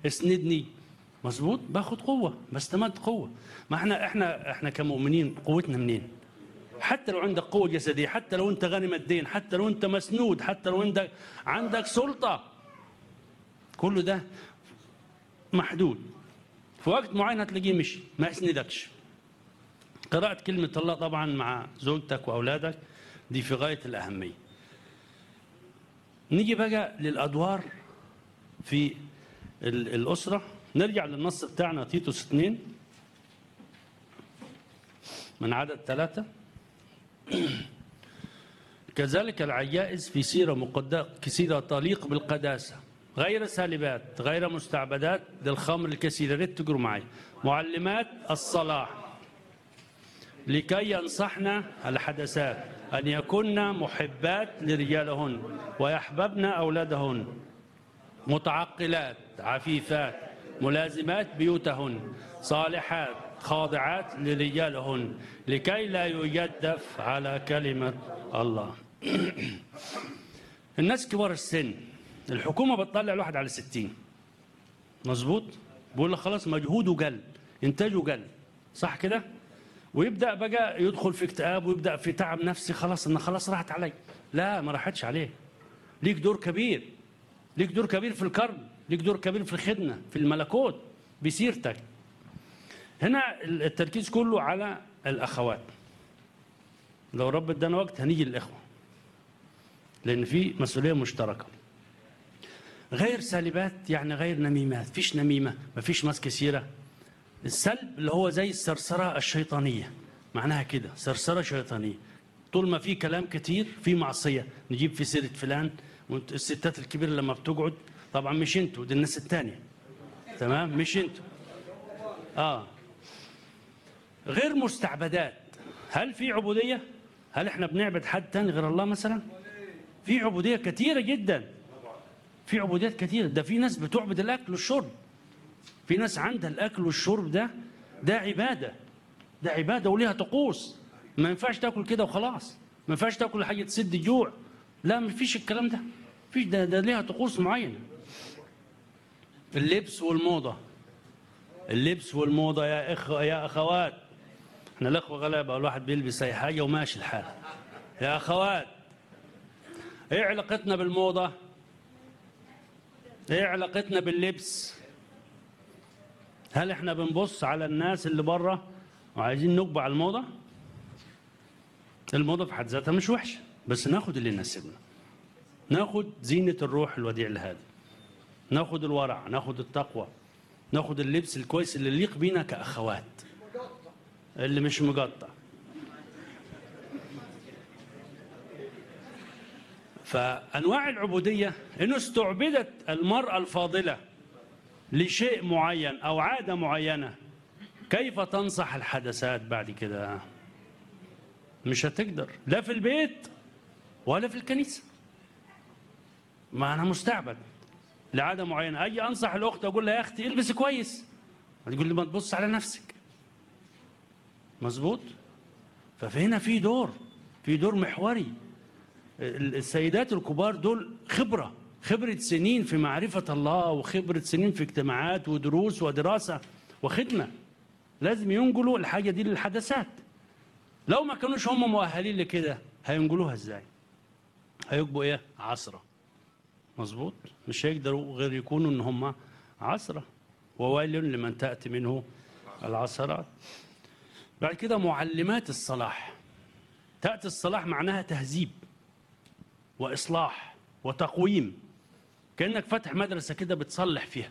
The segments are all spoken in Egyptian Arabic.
اسندني مظبوط باخد قوه بستمد قوه ما احنا احنا احنا كمؤمنين قوتنا منين حتى لو عندك قوه جسديه حتى لو انت غني ماديا حتى لو انت مسنود حتى لو انت عندك سلطه كل ده محدود في وقت معين هتلاقيه مشي ما يسندكش قراءة كلمة الله طبعا مع زوجتك وأولادك دي في غاية الأهمية نيجي بقى للأدوار في ال- الأسرة نرجع للنص بتاعنا تيتوس 2 من عدد ثلاثة كذلك العجائز في سيرة مقدسة كسيرة تليق بالقداسة غير سالبات غير مستعبدات للخمر الكثير يا ريت تقروا معي معلمات الصلاح لكي ينصحن الحدثات أن يكن محبات لرجالهن ويحببن أولادهن متعقلات عفيفات ملازمات بيوتهن صالحات خاضعات لرجالهن لكي لا يجدف على كلمة الله الناس كبار السن الحكومة بتطلع الواحد على ستين مظبوط بيقول لك خلاص مجهوده قل انتاجه قل صح كده ويبدا بقى يدخل في اكتئاب ويبدا في تعب نفسي خلاص ان خلاص راحت علي لا ما راحتش عليه ليك دور كبير ليك دور كبير في الكرم ليك دور كبير في الخدمه في الملكوت بسيرتك هنا التركيز كله على الاخوات لو رب ادانا وقت هنيجي للاخوه لان في مسؤوليه مشتركه غير سالبات يعني غير نميمات فيش نميمه مفيش ماسك سيره السلب اللي هو زي السرسرة الشيطانية معناها كده سرسرة شيطانية طول ما في كلام كتير في معصية نجيب في سيرة فلان وانت- الستات الكبيرة لما بتقعد طبعا مش انتوا دي الناس التانية تمام مش انتوا اه غير مستعبدات هل في عبودية هل احنا بنعبد حد تاني غير الله مثلا في عبودية كتيرة جدا في عبوديات كتيرة ده في ناس بتعبد الأكل والشرب في ناس عندها الاكل والشرب ده ده عباده ده عباده وليها طقوس ما ينفعش تاكل كده وخلاص ما ينفعش تاكل حاجه تسد الجوع لا ما فيش الكلام ده فيش ده ده ليها طقوس معينه اللبس والموضه اللبس والموضه يا اخ يا اخوات احنا الاخوه غلابه الواحد بيلبس اي حاجه وماشي الحال يا اخوات ايه علاقتنا بالموضه ايه علاقتنا باللبس هل احنا بنبص على الناس اللي بره وعايزين نقبع الموضه الموضه في حد ذاتها مش وحشه بس ناخد اللي يناسبنا ناخد زينه الروح الوديع الهادي ناخد الورع ناخد التقوى ناخد اللبس الكويس اللي يليق بينا كاخوات اللي مش مقطع فانواع العبوديه انه استعبدت المراه الفاضله لشيء معين او عاده معينه كيف تنصح الحدثات بعد كده مش هتقدر لا في البيت ولا في الكنيسه ما انا مستعبد لعاده معينه اجي انصح الاخت اقول لها يا اختي البسي كويس تقول لي ما تبص على نفسك مظبوط فهنا في دور في دور محوري السيدات الكبار دول خبرة خبرة سنين في معرفة الله وخبرة سنين في اجتماعات ودروس ودراسة وخدمة لازم ينقلوا الحاجة دي للحدثات لو ما كانوش هم مؤهلين لكده هينقلوها ازاي هيبقوا ايه عصرة مظبوط مش هيقدروا غير يكونوا ان هم عصرة وويل لمن تأتي منه العصرات بعد كده معلمات الصلاح تأتي الصلاح معناها تهذيب واصلاح وتقويم كانك فاتح مدرسه كده بتصلح فيها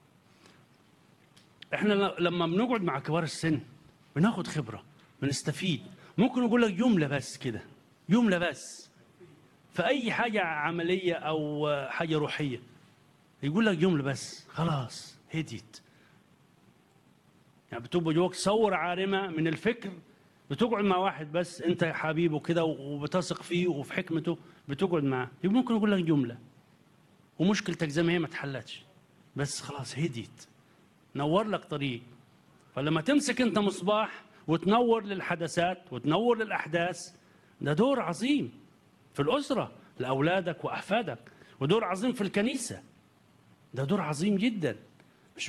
احنا ل- لما بنقعد مع كبار السن بناخد خبره بنستفيد ممكن نقول لك جمله بس كده جمله بس في اي حاجه عمليه او حاجه روحيه يقول لك جمله بس خلاص هديت يعني بتبقى جواك ثوره عارمه من الفكر بتقعد مع واحد بس انت حبيبه كده وبتثق فيه وفي حكمته بتقعد معاه يبقى ممكن يقول لك جمله ومشكلتك زي ما هي ما اتحلتش بس خلاص هديت نور لك طريق فلما تمسك انت مصباح وتنور للحدثات وتنور للاحداث ده دور عظيم في الاسره لاولادك واحفادك ودور عظيم في الكنيسه ده دور عظيم جدا